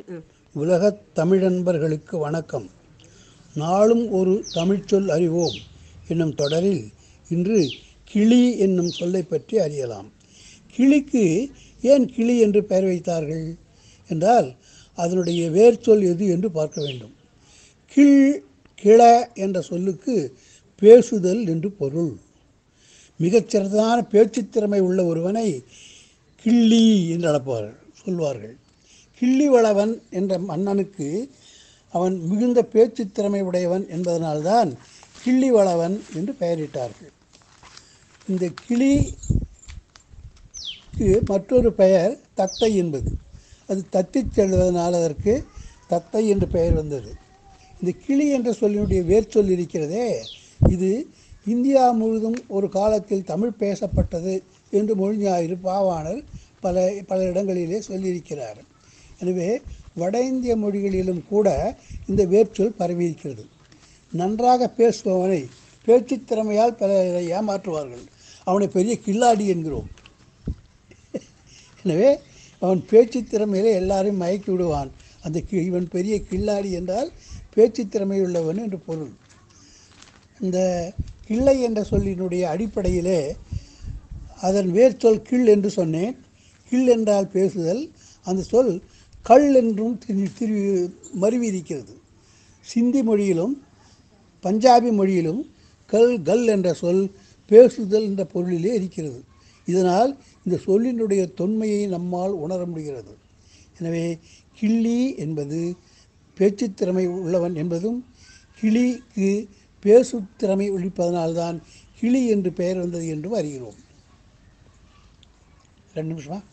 உலகத் தமிழன்பர்களுக்கு வணக்கம் நாளும் ஒரு தமிழ்ச்சொல் அறிவோம் என்னும் தொடரில் இன்று கிளி என்னும் சொல்லை பற்றி அறியலாம் கிளிக்கு ஏன் கிளி என்று பெயர் வைத்தார்கள் என்றால் அதனுடைய வேர்ச்சொல் எது என்று பார்க்க வேண்டும் கிள் கிள என்ற சொல்லுக்கு பேசுதல் என்று பொருள் மிகச்சிறந்தான பேச்சுத் திறமை உள்ள ஒருவனை கிள்ளி என்று அழைப்பார்கள் சொல்வார்கள் கிள்ளி வளவன் என்ற மன்னனுக்கு அவன் மிகுந்த பேச்சுத் திறமை உடையவன் என்பதனால்தான் கிள்ளி வளவன் என்று பெயரிட்டார்கள் இந்த கிளிக்கு மற்றொரு பெயர் தத்தை என்பது அது தத்திச் செல்வதனால் அதற்கு தத்தை என்று பெயர் வந்தது இந்த கிளி என்ற சொல்லினுடைய வேர்ச்சொல் இருக்கிறதே இது இந்தியா முழுதும் ஒரு காலத்தில் தமிழ் பேசப்பட்டது என்று மொழிஞாயிறு பாவாணர் பல பல இடங்களிலே சொல்லியிருக்கிறார் எனவே வட இந்திய மொழிகளிலும் கூட இந்த வேர்ச்சொல் பரவியிருக்கிறது நன்றாக பேசுபவனை பேச்சுத் திறமையால் பலரை ஏமாற்றுவார்கள் அவனை பெரிய கில்லாடி என்கிறோம் எனவே அவன் பேச்சுத் திறமையிலே எல்லாரையும் மயக்கி விடுவான் அந்த கி- இவன் பெரிய கில்லாடி என்றால் பேச்சுத் திறமை உள்ளவன் என்று பொருள் இந்த கிள்ளை என்ற சொல்லினுடைய அடிப்படையிலே அதன் வேர்ச்சொல் கிள் என்று சொன்னேன் கிள் என்றால் பேசுதல் அந்த சொல் கள் என்றும் திரு திரு மருவி இருக்கிறது சிந்தி மொழியிலும் பஞ்சாபி மொழியிலும் கல் கல் என்ற சொல் பேசுதல் என்ற பொருளிலே இருக்கிறது இதனால் இந்த சொல்லினுடைய தொன்மையை நம்மால் உணர முடிகிறது எனவே கிள்ளி என்பது பேச்சுத் திறமை உள்ளவன் என்பதும் கிளிக்கு பேசு திறமை ஒழிப்பதனால்தான் கிளி என்று பெயர் வந்தது என்றும் அறிகிறோம் ரெண்டு நிமிஷமா